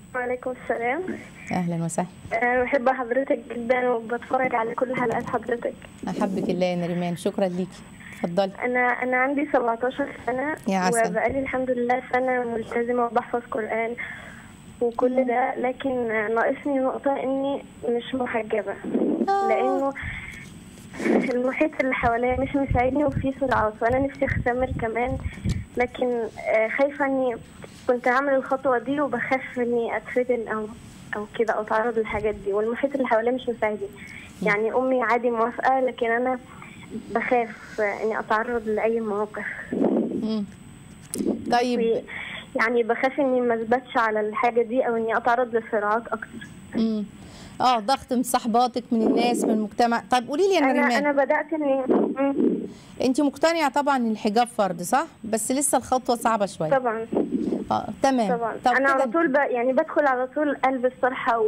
وعليكم السلام اهلا وسهلا أه بحب حضرتك جدا وبتفرج على كل حلقات حضرتك احبك الله يا نريمان شكرا ليكي اتفضلي انا انا عندي 17 سنه يا عسل. وبقالي الحمد لله سنه ملتزمه وبحفظ قران وكل ده لكن ناقصني نقطه اني مش محجبه آه. لانه المحيط اللي حواليا مش مساعدني وفي صراعات وانا نفسي اختمر كمان لكن آه، خايفه اني كنت هعمل الخطوه دي وبخاف اني اتفتن او او كده او اتعرض للحاجات دي والمحيط اللي حواليا مش مساعدني يعني امي عادي موافقه لكن انا بخاف آه، اني اتعرض لاي مواقف مم. طيب يعني بخاف اني ما اثبتش على الحاجه دي او اني اتعرض لصراعات اكتر مم. اه ضغط من صحباتك من الناس من المجتمع طيب قولي لي يا انا نريمان انا بدات اني مم. انت مقتنعه طبعا ان الحجاب فرض صح بس لسه الخطوه صعبه شويه طبعا اه تمام طبعا طب انا على كده- طول ب... يعني بدخل على طول البس طرحه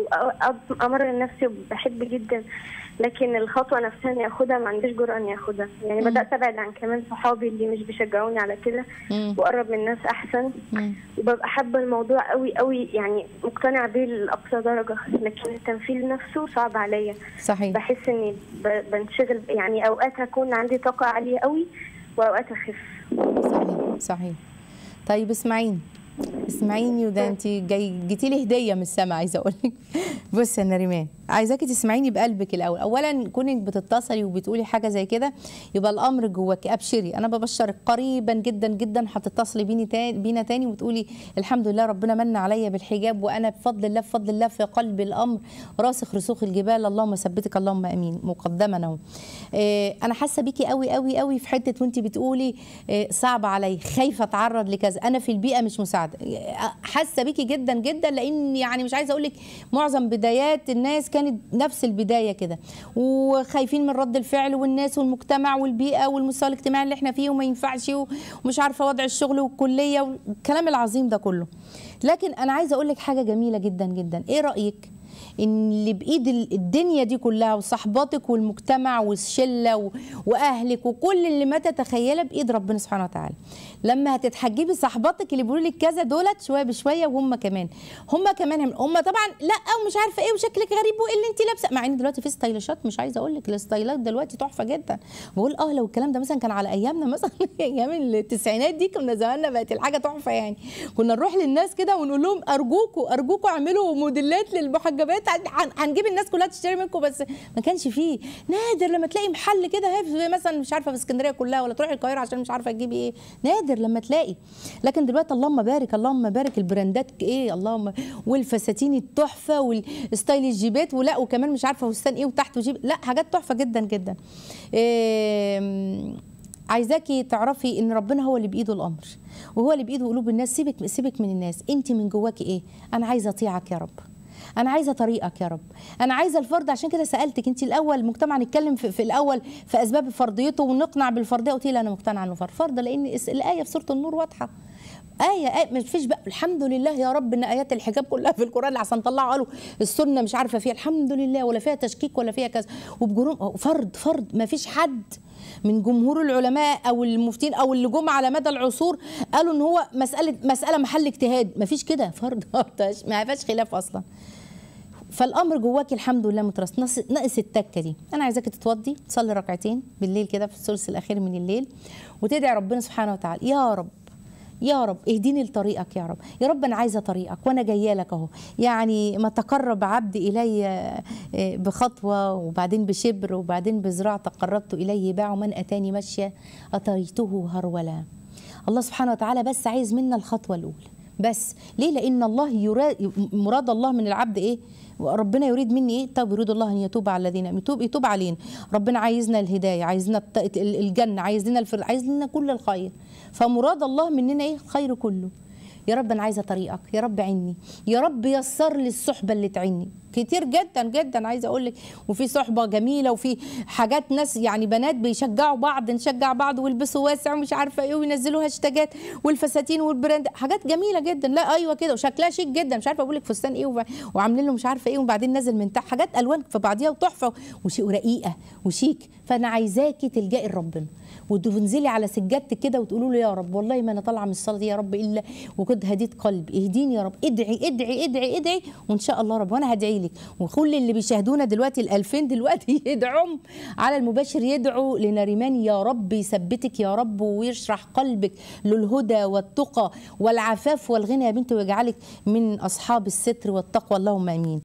وامرن نفسي وبحب جدا لكن الخطوه نفسها اني اخدها ما عنديش جرأه اني اخدها يعني مم. بدات ابعد عن كمان صحابي اللي مش بيشجعوني على كده مم. واقرب من الناس احسن مم. وببقى حابه الموضوع قوي قوي يعني مقتنعه بيه لاقصى درجه لكن التنفيذ نفسه صعب عليا صحيح بحس اني ب... بنشغل يعني اوقات هكون عندي طاقه عاليه قوي واوقات اخف صحيح صحيح طيب اسمعيني اسمعيني وده انت جاي جيتي لي هديه من السما عايزه اقول لك بصي يا نريمان عايزاكي تسمعيني بقلبك الاول اولا كونك بتتصلي وبتقولي حاجه زي كده يبقى الامر جواكي ابشري انا ببشرك قريبا جدا جدا هتتصلي بيني تاني بينا تاني وتقولي الحمد لله ربنا من عليا بالحجاب وانا بفضل الله بفضل الله في قلب الامر راسخ رسوخ الجبال اللهم ثبتك اللهم امين مقدما اهو آه، انا حاسه بيكي قوي قوي قوي في حته وانت بتقولي آه، صعب علي خايفه اتعرض لكذا انا في البيئه مش مساعده آه، حاسه بيكي جدا جدا لان يعني مش عايزه اقول لك معظم بدايات الناس كانت نفس البدايه كده وخايفين من رد الفعل والناس والمجتمع والبيئه والمستوى الاجتماعي اللي احنا فيه وما ينفعش ومش عارفه وضع الشغل والكليه والكلام العظيم ده كله لكن انا عايزه اقول لك حاجه جميله جدا جدا ايه رايك ان اللي بايد ال- الدنيا دي كلها وصحباتك والمجتمع والشله و- واهلك وكل اللي ما تتخيله بايد ربنا سبحانه وتعالى لما هتتحجبي صحباتك اللي بيقولوا لك كذا دولت شويه بشويه وهم كمان هم كمان هم, هم طبعا لا ومش عارفه ايه وشكلك غريب وايه اللي انت لابسه مع ان دلوقتي في ستايلشات مش عايزه اقول لك الستايلات دلوقتي تحفه جدا بقول اه لو الكلام ده مثلا كان على ايامنا مثلا ايام التسعينات دي كنا زماننا بقت الحاجه تحفه يعني كنا نروح للناس كده ونقول لهم ارجوكوا ارجوكوا اعملوا موديلات للمحجبات هن- هنجيب الناس كلها تشتري منكم بس ما كانش فيه نادر لما تلاقي محل كده هي في- مثلا مش عارفه في اسكندريه كلها ولا تروحي القاهره عشان مش عارفه تجيبي ايه نادر لما تلاقي لكن دلوقتي اللهم بارك اللهم بارك البراندات ايه اللهم والفساتين التحفه والستايل الجيبات ولا وكمان مش عارفه فستان ايه وتحت وجيب لا حاجات تحفه جدا جدا إيه عايزاكي تعرفي ان ربنا هو اللي بايده الامر وهو اللي بايده قلوب الناس سيبك سيبك من الناس انت من جواكي ايه انا عايزه اطيعك يا رب انا عايزه طريقك يا رب انا عايزه الفرض عشان كده سالتك انت الاول المجتمع نتكلم في, في الاول في اسباب فرضيته ونقنع بالفرضيه قلت لي انا مقتنعه انه فرض فرض لان اس- الايه في سوره النور واضحه آية آية ما فيش بقى الحمد لله يا رب إن آيات الحجاب كلها في القرآن عشان طلعوا قالوا السنة مش عارفة فيها الحمد لله ولا فيها تشكيك ولا فيها كذا وبجروم فرض فرض ما فيش حد من جمهور العلماء او المفتين او اللي جم على مدى العصور قالوا ان هو مساله مساله محل اجتهاد ما فيش كده فرض ما فيهاش خلاف اصلا فالامر جواكي الحمد لله مترس ناقص ناقص التكه دي انا عايزاكي تتوضي تصلي ركعتين بالليل كده في الثلث الاخير من الليل وتدعي ربنا سبحانه وتعالى يا رب يا رب اهديني لطريقك يا رب يا رب انا عايزه طريقك وانا جايه لك اهو يعني ما تقرب عبد الي آه، بخطوه وبعدين بشبر وبعدين بذراع تقربت اليه باع من اتاني مشيا اتيته هرولا الله سبحانه وتعالى بس عايز منا الخطوه الاولى بس ليه لان الله يراد مراد الله من العبد ايه ربنا يريد مني ايه طب يريد الله ان يتوب على الذين يتوب يتوب علينا ربنا عايزنا الهدايه عايزنا الت- الجنه عايزنا الفرد عايز لنا كل الخير فمراد الله مننا ايه الخير كله يا رب انا عايزه طريقك يا رب عني يا رب يسر لي الصحبه اللي تعني كتير جدا جدا عايزه اقول لك وفي صحبه جميله وفي حاجات ناس يعني بنات بيشجعوا بعض نشجع بعض ويلبسوا واسع ومش عارفه ايه وينزلوا هاشتاجات والفساتين والبراند حاجات جميله جدا لا ايوه كده وشكلها شيك جدا مش عارفه اقول لك فستان ايه وب- وعاملين له مش عارفه ايه وبعدين نازل من تحت حاجات الوان في بعضيها وتحفه وشيء ورقيقه وشيك فانا عايزاكي تلجئي لربنا وتنزلي على سجادتك كده وتقولوا له يا رب والله ما انا طالعه من الصلاه دي يا رب الا وقد هديت قلبي اهديني يا رب ادعي ادعي ادعي ادعي وان شاء الله رب وانا هدعي لك وكل اللي بيشاهدونا دلوقتي ال 2000 دلوقتي يدعوا على المباشر يدعوا لنريمان يا رب يثبتك يا رب ويشرح قلبك للهدى والتقى والعفاف والغنى يا بنتي ويجعلك من اصحاب الستر والتقوى اللهم امين